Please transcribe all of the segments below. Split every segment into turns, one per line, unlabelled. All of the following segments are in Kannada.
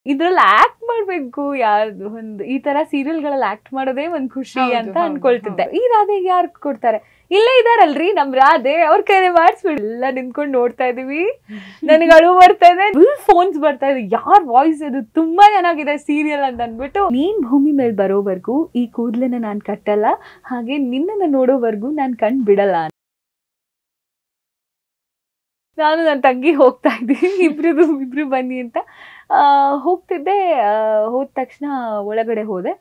ಇದ್ರಲ್ಲಿ ಆಕ್ಟ್ ಮಾಡ್ಬೇಕು ಯಾರ್ದು ಒಂದು ಈ ತರ ಸೀರಿಯಲ್ಗಳಲ್ಲಿ ಆಕ್ಟ್ ಮಾಡೋದೇ ಒಂದ್ ಖುಷಿ
ಹೌದು,
ಅಂತ
ಹೌದು,
ಅನ್ಕೊಳ್ತಿದ್ದೆ ಈ ರಾಧೆಗೆ ಯಾರು ಕೊಡ್ತಾರೆ ಇಲ್ಲೇ ಇದಾರಲ್ರಿ ನಮ್ ರಾಧೆ ಅವ್ರ ಕೈಲೇ ಮಾಡಿಸ್ಬಿಡಿ ಎಲ್ಲ ನಿಂತ್ಕೊಂಡು ನೋಡ್ತಾ ಇದೀವಿ ನನಗೆ ಅಳು ಬರ್ತಾ ಇದೆ ಫುಲ್ ಫೋನ್ಸ್ ಬರ್ತಾ ಇದೆ ಯಾರ್ ವಾಯ್ಸ್ ಇದು ತುಂಬಾ ಚೆನ್ನಾಗಿದೆ ಸೀರಿಯಲ್ ಅಂತ ಅಂದ್ಬಿಟ್ಟು ನೀನ್ ಭೂಮಿ ಮೇಲೆ ಬರೋವರೆಗೂ ಈ ಕೂದ್ಲನ್ನ ನಾನ್ ಕಟ್ಟಲ್ಲ ಹಾಗೆ ನಿನ್ನನ್ನ ನೋಡೋವರೆಗೂ ನಾನ್ ಕಣ್ ಬಿಡಲ್ಲ ನಾನು ನನ್ನ ತಂಗಿ ಹೋಗ್ತಾ ಇದ್ದೀವಿ ಇಬ್ರದು ಇಬ್ರು ಬನ್ನಿ ಅಂತ ಆ, ಹೋಗ್ತಿದ್ದೆ ಆ, ಹೋದ ತಕ್ಷಣ ಒಳಗಡೆ ಹೋದೆ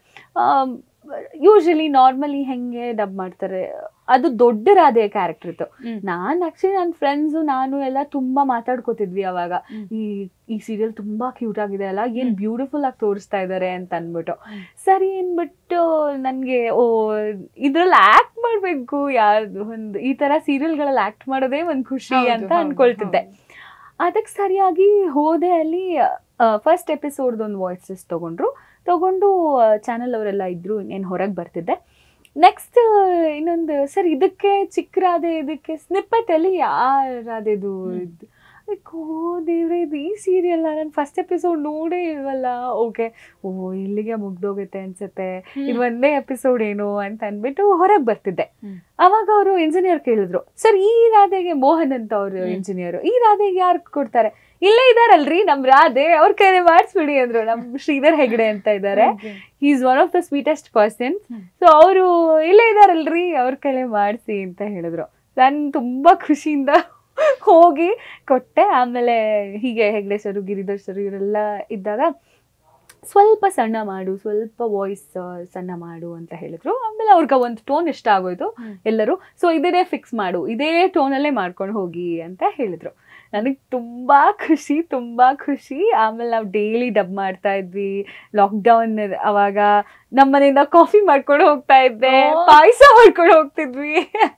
ಯೂಶಲಿ ನಾರ್ಮಲಿ ಹೆಂಗೆ ಡಬ್ ಮಾಡ್ತಾರೆ ಅದು ದೊಡ್ಡ ರಾಧೆಯ ಕ್ಯಾರೆಕ್ಟರ್ ಇತ್ತು
ಹ್ಮ್.
ನಾನ್ ಆಕ್ಚುಲಿ ನನ್ನ ಫ್ರೆಂಡ್ಸು ನಾನು ಎಲ್ಲ ತುಂಬಾ ಮಾತಾಡ್ಕೋತಿದ್ವಿ ಅವಾಗ
ಹ್ಮ್.
ಈ ಈ ಸೀರಿಯಲ್ ತುಂಬಾ ಕ್ಯೂಟ್ ಆಗಿದೆ ಅಲ್ಲ ಏನ್
ಹ್ಮ್.
ಬ್ಯೂಟಿಫುಲ್ ಆಗಿ ತೋರಿಸ್ತಾ ಇದ್ದಾರೆ ಅಂತ ಅನ್ಬಿಟ್ಟು
ಹ್ಮ್.
ಸರಿ ಅನ್ಬಿಟ್ಟು ನನ್ಗೆ ಓ ಇದ್ರಲ್ಲಿ ಆಕ್ಟ್ ಮಾಡ್ಬೇಕು ಯಾರ್ದು ಒಂದು ಈ ತರ ಸೀರಿಯಲ್ಗಳಲ್ಲಿ ಆಕ್ಟ್ ಮಾಡೋದೇ ಒಂದ್ ಖುಷಿ
ಹೌದು,
ಅಂತ
ಹೌದು,
ಅನ್ಕೊಳ್ತಿದ್ದೆ
ಹೌದು.
ಅದಕ್ಕೆ ಸರಿಯಾಗಿ ಹೋದೆ ಅಲ್ಲಿ ಫಸ್ಟ್ ಎಪಿಸೋಡ್ ಒಂದು ವಾಯ್ಸಸ್ ತಗೊಂಡ್ರು ತಗೊಂಡು ಚಾನಲ್ ಅವರೆಲ್ಲ ಇದ್ರು ಏನು ಹೊರಗೆ ಬರ್ತಿದ್ದೆ ನೆಕ್ಸ್ಟ್ ಇನ್ನೊಂದು ಸರ್ ಇದಕ್ಕೆ ಚಿಕ್ಕ ರಾಧೆ ಇದಕ್ಕೆ ಸ್ನಿಪ್ಪೆಟ್ ಅಲ್ಲಿ ಯಾರದು
ಹ್ಮ್.
ಇದು ಅದಕ್ಕೆ ಓ ದೇವ್ರೆ ಇದು ಈ ಸೀರಿಯಲ್ ನಾನು ಫಸ್ಟ್ ಎಪಿಸೋಡ್ ನೋಡೇ ಇಲ್ವಲ್ಲ ಓಕೆ ಓ ಇಲ್ಲಿಗೆ ಮುಗ್ದೋಗುತ್ತೆ ಅನ್ಸುತ್ತೆ ಇದು ಒಂದೇ ಎಪಿಸೋಡ್ ಏನು ಅಂತ ಅಂದ್ಬಿಟ್ಟು ಹೊರಗೆ ಬರ್ತಿದ್ದೆ
ಹ್ಮ್.
ಅವಾಗ ಅವರು ಇಂಜಿನಿಯರ್ ಕೇಳಿದ್ರು ಸರ್ ಈ ರಾಧೆಗೆ ಮೋಹನ್ ಅಂತ ಅವರು
ಹ್ಮ್.
ಇಂಜಿನಿಯರ್ ಈ ರಾಧೆಗೆ ಯಾರು ಕೊಡ್ತಾರೆ ಇಲ್ಲೇ ಇದಾರಲ್ರಿ ನಮ್ ರಾಧೆ ಅವ್ರ ಕೈಲೇ ಮಾಡಿಸ್ಬಿಡಿ ಅಂದ್ರು ನಮ್ ಶ್ರೀಧರ್ ಹೆಗ್ಡೆ ಅಂತ ಇದ್ದಾರೆ
Okay.
Is one of the sweetest person
hmm.
So ಅವರು ಇಲ್ಲೇ ಇದಾರಲ್ರಿ ಅವ್ರ ಕೈಲೇ ಮಾಡಿಸಿ ಅಂತ ಹೇಳಿದ್ರು ನಾನು ತುಂಬಾ ಖುಷಿಯಿಂದ ಹೋಗಿ ಕೊಟ್ಟೆ ಆಮೇಲೆ ಹೀಗೆ ಹೆಗ್ಡೆ ಸರು ಗಿರಿಧರ್ ಸರು ಇವರೆಲ್ಲ ಇದ್ದಾಗ ಸ್ವಲ್ಪ ಸಣ್ಣ ಮಾಡು ಸ್ವಲ್ಪ ವಾಯ್ಸ್ ಸಣ್ಣ ಮಾಡು ಅಂತ ಹೇಳಿದ್ರು ಆಮೇಲೆ ಅವ್ರಿಗೆ ಒಂದು ಟೋನ್ ಇಷ್ಟ ಆಗೋಯ್ತು
ಹ್ಮ್.
ಎಲ್ಲರೂ ಸೊ ಇದನ್ನೇ ಫಿಕ್ಸ್ ಮಾಡು ಇದೇ ಟೋನಲ್ಲೇ ಮಾಡ್ಕೊಂಡು ಹೋಗಿ ಅಂತ ಹೇಳಿದ್ರು ನನಗೆ ತುಂಬಾ ಖುಷಿ ತುಂಬಾ ಖುಷಿ ಆಮೇಲೆ ನಾವು ಡೈಲಿ ಡಬ್ ಮಾಡ್ತಾ ಇದ್ವಿ ಲಾಕ್ಡೌನ್ ಅವಾಗ ನಮ್ಮನೆಯಿಂದ ಕಾಫಿ ಮಾಡ್ಕೊಂಡು ಹೋಗ್ತಾ ಇದ್ದೆ
ಓ.
ಪಾಯಸ ಮಾಡ್ಕೊಂಡು ಹೋಗ್ತಿದ್ವಿ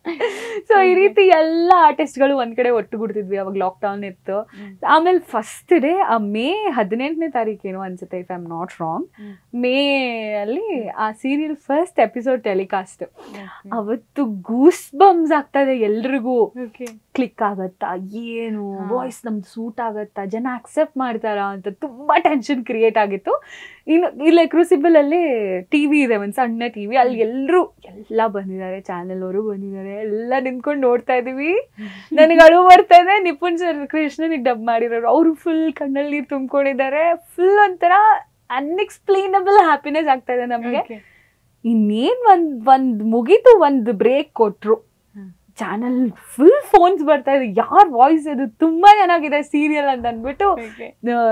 ಸೊ ಈ ರೀತಿ ಎಲ್ಲ ಆರ್ಟಿಸ್ಟ್ಗಳು ಒಂದ್ ಕಡೆ ಒಟ್ಟುಗೂಡ್ತಿದ್ವಿ ಅವಾಗ ಲಾಕ್ಡೌನ್ ಇತ್ತು
ಹ್ಮ್.
ಆಮೇಲೆ ಫಸ್ಟ್ ಡೇ ಆ ಮೇ ಹದಿನೆಂಟನೇ ತಾರೀಕೇನೋ ಅನ್ಸುತ್ತೆ if I am not wrong
hmm.
May ಅಲ್ಲಿ ಆ serial first episode telecast
Okay.
ಅವತ್ತು ಗೂಸ್ ಬಂಬ್ಸ್ ಆಗ್ತಾ ಇದೆ ಎಲ್ರಿಗೂ
Okay.
ಕ್ಲಿಕ್ ಆಗತ್ತಾ ಏನು
ಹಾ.
ವಾಯ್ಸ್ ನಮ್ದು ಸೂಟ್ ಆಗತ್ತಾ ಜನ ಅಕ್ಸೆಪ್ಟ್ ಮಾಡ್ತಾರಾ ಅಂತ ತುಂಬಾ ಟೆನ್ಷನ್ ಕ್ರಿಯೇಟ್ ಆಗಿತ್ತು ಇನ್ನು ಇಲ್ಲ ಕ್ರೂಸಿಬಲ್ ಅಲ್ಲಿ ಟಿವಿ ಇದೆ ಒಂದ್ ಸಣ್ಣ ಟಿವಿ ಅಲ್ಲಿ ಎಲ್ರು ಎಲ್ಲ ಬಂದಿದ್ದಾರೆ ಚಾನೆಲ್ ಅವರು ಬಂದಿದ್ದಾರೆ ಎಲ್ಲ ನಿಂತ್ಕೊಂಡು ನೋಡ್ತಾ ಇದೀವಿ ನನಗೆ ಅಳು ಬರ್ತಾ ಇದೆ ನಿಪುಣ್ ಸರ್ ಕೃಷ್ಣನಿಗೆ ಡಬ್ ಮಾಡಿರೋರು ಅವರು ಫುಲ್ ಕಣ್ಣಲ್ಲಿ ನೀರು ತುಂಬ್ಕೊಂಡಿದ್ದಾರೆ ಫುಲ್ ಒಂಥರ ಅನ್ಎಕ್ಸ್ಪ್ಲೈನಬಲ್ ಹ್ಯಾಪಿನೆಸ್ ಆಗ್ತಾ ಇದೆ ನಮಗೆ
Okay.
ಇನ್ನೇನ್ ಒಂದ್ ಒಂದ್ ಮುಗೀತು ಒಂದ್ ಬ್ರೇಕ್ ಕೊಟ್ರು
ಹ್ಮ್.
ಚಾನಲ್ ಫುಲ್ ಫೋನ್ಸ್ ಬರ್ತಾ ಇದೆ ಯಾರ್ ವಾಯ್ಸ್ ಅದು ತುಂಬಾ ಚೆನ್ನಾಗಿದೆ ಸೀರಿಯಲ್ ಅಂತ ಅಂದ್ಬಿಟ್ಟು
Okay.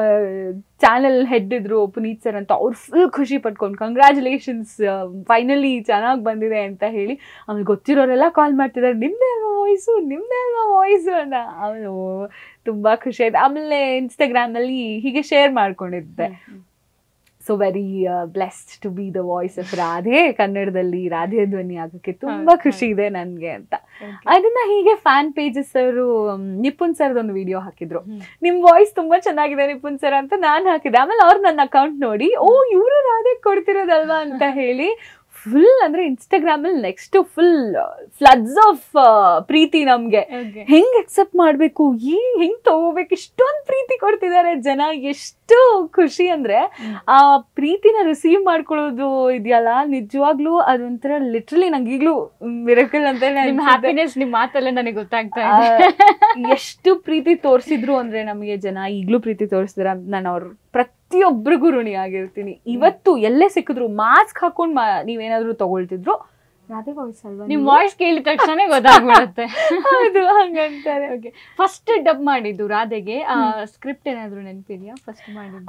ಚಾನೆಲ್ ಹೆಡ್ ಇದ್ರು ಪುನೀತ್ ಸರ್ ಅಂತ ಅವ್ರು ಫುಲ್ ಖುಷಿ ಪಟ್ಕೊಂಡು ಕಂಗ್ರ್ಯಾಚುಲೇಷನ್ಸ್ ಫೈನಲಿ ಚೆನ್ನಾಗಿ ಬಂದಿದೆ ಅಂತ ಹೇಳಿ ಆಮೇಲೆ ಗೊತ್ತಿರೋರೆಲ್ಲ ಕಾಲ್ ಮಾಡ್ತಿದ್ದಾರೆ ನಿಮ್ದೇ ಅಲ್ವಾ ವಾಯ್ಸು ನಿಮ್ದೇ ಅಲ್ವಾ ವಾಯ್ಸು ಅಂತ ಆಮೇಲೆ ಓ, ತುಂಬಾ ಖುಷಿ ಆಯ್ತು ಆಮೇಲೆ ಇನ್ಸ್ಟಾಗ್ರಾಮ್ ನಲ್ಲಿ ಹೀಗೆ ಶೇರ್ ಮಾಡ್ಕೊಂಡಿದ್ದೆ
hmm.
So very blessed to be the voice of Radhe ಕನ್ನಡದಲ್ಲಿ ರಾಧೆ ಧ್ವನಿ ಆಗೋಕ್ಕೆ ತುಂಬಾ
ಹೌದು,
ಖುಷಿ ಇದೆ ನನ್ಗೆ ಅಂತ
Okay.
ಅದನ್ನ ಹೀಗೆ ಫ್ಯಾನ್ ಪೇಜಸ್ ಅವರು ನಿಪುಣ್ ಸರ್ದು ಒಂದು ವಿಡಿಯೋ ಹಾಕಿದ್ರು
ಹ್ಮ್.
ನಿಮ್ ವಾಯ್ಸ್ ತುಂಬಾ ಚೆನ್ನಾಗಿದೆ ನಿಪುಣ್ ಸರ್ ಅಂತ ನಾನ್ ಹಾಕಿದೆ ಆಮೇಲೆ ಅವ್ರು ನನ್ನ ಅಕೌಂಟ್ ನೋಡಿ ಓ ಇವರು ರಾಧೆ ಕೊಡ್ತಿರೋದಲ್ವಾ ಅಂತ ಹೇಳಿ ಫುಲ್ ಅಂದ್ರೆ ಇನ್ಸ್ಟಾಗ್ರಾಮ್ ಅಲ್ಲಿ ನೆಕ್ಸ್ಟ್ ಫುಲ್ ಫ್ಲಡ್ಸ್ ಆಫ್ ಪ್ರೀತಿ ನಮ್ಗೆ
Okay.
ಹೆಂಗ್ ಅಕ್ಸೆಪ್ಟ್ ಮಾಡ್ಬೇಕು ಈ ಹೆಂಗ್ ತಗೋಬೇಕು ಇಷ್ಟೊಂದ್ ಪ್ರೀತಿ ಕೊಡ್ತಿದ್ದಾರೆ ಜನ ಎಷ್ಟು ಖುಷಿ ಅಂದ್ರೆ
ಹ್ಮ್.
ಆ ಪ್ರೀತಿನ ರಿಸೀವ್ ಮಾಡ್ಕೊಳ್ಳೋದು ಇದೆಯಲ್ಲ ನಿಜವಾಗ್ಲೂ ಅದೊಂಥರ ಲಿಟ್ರಲಿ ನಂಗೆ ಈಗ್ಲೂ ಮಿರಕಲ್ ಅಂತ
ನಿಮ್ ಹ್ಯಾಪಿನೆಸ್ ನಿಮ್ ಮಾತಲ್ಲೇ ನನಗೆ ಗೊತ್ತಾಗ್ತಾ
ಆ,
ಇದೆ
ಎಷ್ಟು ಪ್ರೀತಿ ತೋರಿಸಿದ್ರು ಅಂದ್ರೆ ನಮಗೆ ಜನ ಈಗ್ಲೂ ಪ್ರೀತಿ ತೋರಿಸಿದ್ರ ನಾನು ಅವ್ರ ಪ್ರತಿಯೊಬ್ಬರಿಗೂ ಋಣಿ ಆಗಿರ್ತೀನಿ ಇವತ್ತು ಎಲ್ಲೇ ಸಿಕ್ಕಿದ್ರು ಮಾಸ್ಕ್ ಹಾಕೊಂಡ್ ಮಾ- ನೀವೇನಾದ್ರೂ ತಗೊಳ್ತಿದ್ರು ರಾಧೆ ವಾಯ್ಸ್ ಅಲ್ವಾ
ನಿಮ್
ನೀವು?
ವಾಯ್ಸ್ ಕೇಳಿದ ತಕ್ಷಣ ಗೊತ್ತಾಗ್ಬಿಡುತ್ತೆ
ಹೌದು ಹಂಗಂತಾರೆ
ಓಕೆ ಫಸ್ಟ್ ಡಬ್ ಮಾಡಿದ್ದು ರಾಧೆಗೆ ಸ್ಕ್ರಿಪ್ಟ್ ಏನಾದ್ರು ನೆನಪಿದ್ಯಾ ಫಸ್ಟ್ ಮಾಡಿದ್ದು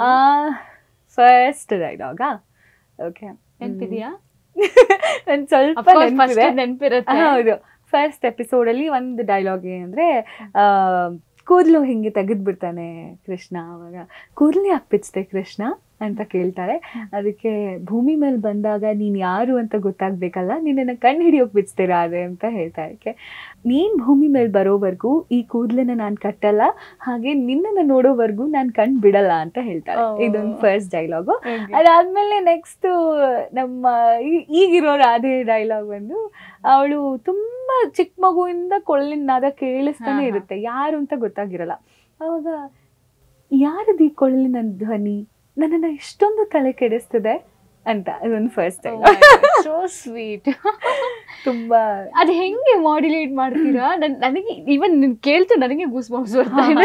ಫಸ್ಟ್ ಡೈಲಾಗ ಓಕೆ
ನೆನಪಿದ್ಯಾ
ನನ್ ಸ್ವಲ್ಪ
ಫಸ್ಟ್
ನೆನ್ಪಿದೆ.
ನೆನಪಿರುತ್ತೆ
ಹೌದು ಫಸ್ಟ್ ಎಪಿಸೋಡ್ ಅಲ್ಲಿ ಒಂದು ಡೈಲಾಗ್ ಏನಂದ್ರೆ ಆ, ಕೂದ್ಲು ಹಿಂಗೆ ತೆಗೆದ್ ಬಿಡ್ತಾನೆ ಕೃಷ್ಣ ಅವಾಗ ಕೂದ್ಲು ಯಾಕೆ ಬಿಚ್ತೆ ಕೃಷ್ಣ ಅಂತ ಕೇಳ್ತಾಳೆ ಅದಕ್ಕೆ ಭೂಮಿ ಮೇಲೆ ಬಂದಾಗ ನೀನ್ ಯಾರು ಅಂತ ಗೊತ್ತಾಗ್ಬೇಕಲ್ಲ ನಿನ್ನನ್ನ ಕಣ್ಣು ಹಿಡಿಯೋಕ್ ಬಿಚ್ತೀರಾ ಅದೇ ಅಂತ ಹೇಳ್ತಾ ಇದಕ್ಕೆ ನೀನ್ ಭೂಮಿ ಮೇಲೆ ಬರೋವರೆಗೂ ಈ ಕೂದ್ಲನ್ನ ನಾನ್ ಕಟ್ಟಲ್ಲ ಹಾಗೆ ನಿನ್ನನ್ನ ನೋಡೋವರೆಗೂ ನಾನ್ ಕಣ್ ಬಿಡಲ್ಲ ಅಂತ ಹೇಳ್ತಾಳೆ
Oh.
ಇದೊಂದು ಫಸ್ಟ್ ಡೈಲಾಗು
Okay.
ಅದಾದ್ಮೇಲೆ ನೆಕ್ಸ್ಟ್ ನಮ್ಮ ಈ- ಈಗಿರೋ ರಾಧೆ ಡೈಲಾಗ್ ಬಂದು ಅವಳು ತುಂಬಾ ಚಿಕ್ಕ ಮಗುವಿಂದ ಕೊಳ್ಳಿನ ನಾದ ಕೇಳಿಸ್ತಾನೆ
ಹಾ, ಹಾ.
ಇರುತ್ತೆ ಯಾರು ಅಂತ ಗೊತ್ತಾಗಿರಲ್ಲ ಅವಾಗ ಯಾರದು ಈ ಕೊಳ್ಳಿನ ಧ್ವನಿ ನನ್ನನ್ನ ಇಷ್ಟೊಂದು ತಲೆ ಕೆಡಿಸ್ತಿದೆ ಅಂತ ಇದೊಂದು ಫಸ್ಟ್ ಟೈಮ್
ಸೋ ಸ್ವೀಟ್
ತುಂಬಾ
ಅದು ಹೆಂಗೆ ಮಾಡ್ಯುಲೇಟ್ ಮಾಡ್ತೀರಾ ನನ್ ನನಗೆ ಇವನ್ ನಿನ್ ಕೇಳ್ತು ನನಗೆ ಗೂಸ್ ಬಾಂಬ್ಸ್ ಬರ್ತಾ ಇದೆ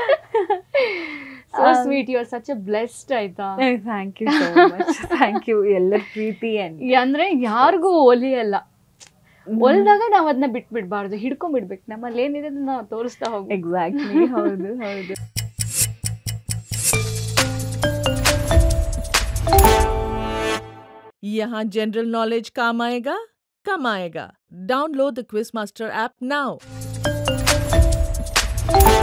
so
Um,
sweet you are such a blessed ಆಯ್ತಾ
thank you so much thank you ಎಲ್ಲರ ಪ್ರೀತಿ ಅಂಡ್
ಈ ಅಂದ್ರೆ ಯಾರಿಗೂ ಒಲಿಯಲ್ಲ ಒಲ್ದಾಗ ನಾವ್ ಅದನ್ನ ಬಿಟ್ಬಿಡ್ಬಾರ್ದು ಹಿಡ್ಕೊಂಡ್ಬಿಡ್ಬೇಕು ನಮ್ಮಲ್ಲಿ ಏನಿದೆ ಅದನ್ನ ತೋರಿಸ್ತಾ ಹೋಗ್ಬೇಕು
ಎಕ್ಸಾಕ್ಟ್ಲಿ ಹೌದು ಹೌದು
यहाँ जनरल नॉलेज काम आएगा कम आएगा download the quiz master app now